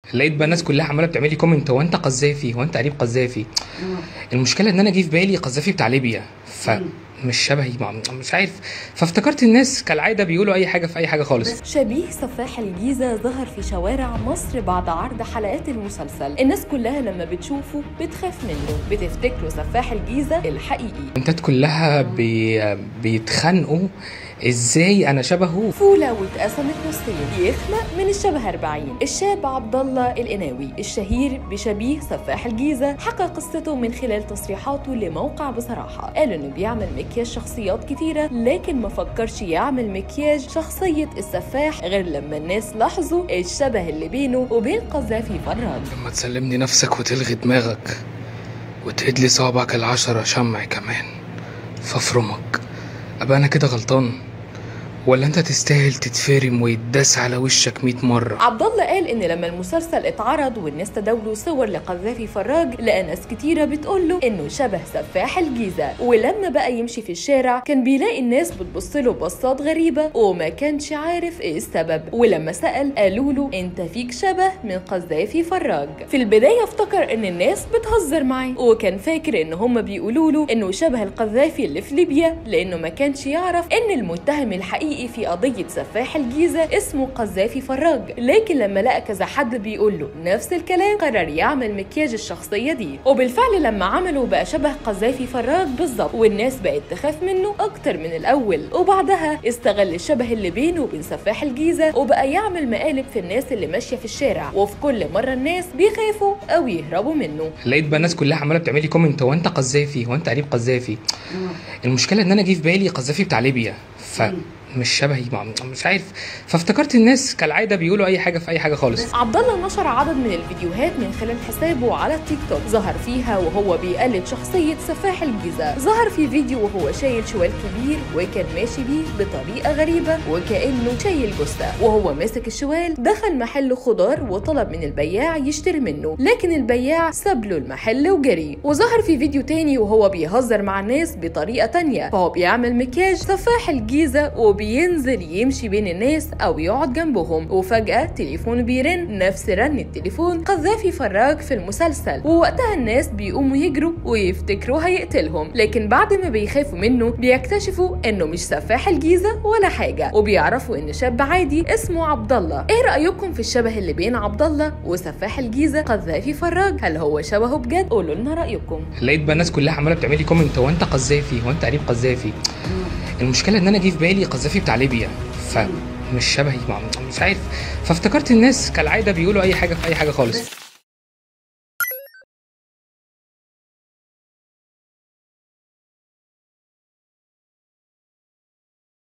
لقيت بقى الناس كلها عماله بتعمل لي كومنت هو انت قذافي هو انت قريب قذافي المشكله ان انا جه في بالي قذافي بتاع ليبيا فمش شبهي ما- مش عارف فافتكرت الناس كالعاده بيقولوا اي حاجه في اي حاجه خالص شبيه سفاح الجيزة ظهر في شوارع مصر بعد عرض حلقات المسلسل الناس كلها لما بتشوفه بتخاف منه بتفتكره سفاح الجيزة الحقيقي البنتات كلها بي... بيتخانقوا ازاي انا شبهه فولة واتقسمت نصين يخلق من الشبه 40 الشاب عبد الله القناوي الشهير بشبيه سفاح الجيزة حكى قصته من خلال تصريحاته لموقع بصراحة قال انه بيعمل مكياج شخصيات كتيرة لكن ما فكرش يعمل مكياج شخصية السفاح غير لما الناس لاحظوا الشبه اللي بينه وبين قذافي فراج لما تسلمني نفسك وتلغي دماغك وتهد لي صوابعك العشرة شمع كمان فافرمك ابقى انا كده غلطان ولا انت تستاهل تتفرم ويتداس على وشك مئة مرة عبد الله قال ان لما المسلسل اتعرض والناس تداولوا صور لقذافي فراج لقى ناس كتيره بتقول له انه شبه سفاح الجيزه ولما بقى يمشي في الشارع كان بيلاقي الناس بتبص له بصات غريبه وما كانش عارف ايه السبب ولما سال قالوا له انت فيك شبه من قذافي فراج في البدايه افتكر ان الناس بتهزر معاه وكان فاكر ان هم بيقولوا له انه شبه القذافي اللي في ليبيا لانه ما كانش يعرف ان المتهم الحقيقي في قضيه سفاح الجيزه اسمه قذافي فراج لكن لما لقى كذا حد بيقول له نفس الكلام قرر يعمل مكياج الشخصيه دي وبالفعل لما عمله بقى شبه قذافي فراج بالظبط والناس بقت تخاف منه اكتر من الاول وبعدها استغل الشبه اللي بينه وبين سفاح الجيزه وبقى يعمل مقالب في الناس اللي ماشيه في الشارع وفي كل مره الناس بيخافوا او يهربوا منه لقيت بقى الناس كلها عماله بتعمل لي كومنت هو انت قذافي هو انت قريب قذافي المشكله ان انا جه في بالي قذافي بتاع ليبيا فمش شبهي ما- مش عارف فافتكرت الناس كالعاده بيقولوا اي حاجه في اي حاجه خالص عبد الله نشر عدد من الفيديوهات من خلال حسابه على التيك توك ظهر فيها وهو بيقلد شخصية سفاح الجيزة ظهر في فيديو وهو شايل شوال كبير وكان ماشي بيه بطريقة غريبة وكأنه شايل جثة وهو ماسك الشوال دخل محل خضار وطلب من البياع يشتري منه لكن البياع ساب له المحل وجري وظهر في فيديو تاني وهو بيهزر مع الناس بطريقة تانية فهو بيعمل مكياج سفاح الجيزة وبينزل يمشي بين الناس أو يقعد جنبهم وفجأة تليفونه بيرن نفس رن التليفون قذافي فراج في المسلسل ووقتها الناس بيقوموا يجروا ويفتكروا هيقتلهم لكن بعد ما بيخافوا منه بيكتشفوا انه مش سفاح الجيزة ولا حاجة وبيعرفوا ان شاب عادي اسمه عبد الله ايه رأيكم في الشبه اللي بين عبد الله وسفاح الجيزة قذافي فراج هل هو شبهه بجد قولوا لنا رأيكم لقيت بقى الناس كلها عماله بتعمل لي كومنت هو انت قذافي هو انت قريب قذافي المشكله ان انا جه في بالي قذافي بتاع ليبيا فمش شبهي ما- مش عارف فافتكرت الناس كالعاده بيقولوا اي حاجه في اي حاجه خالص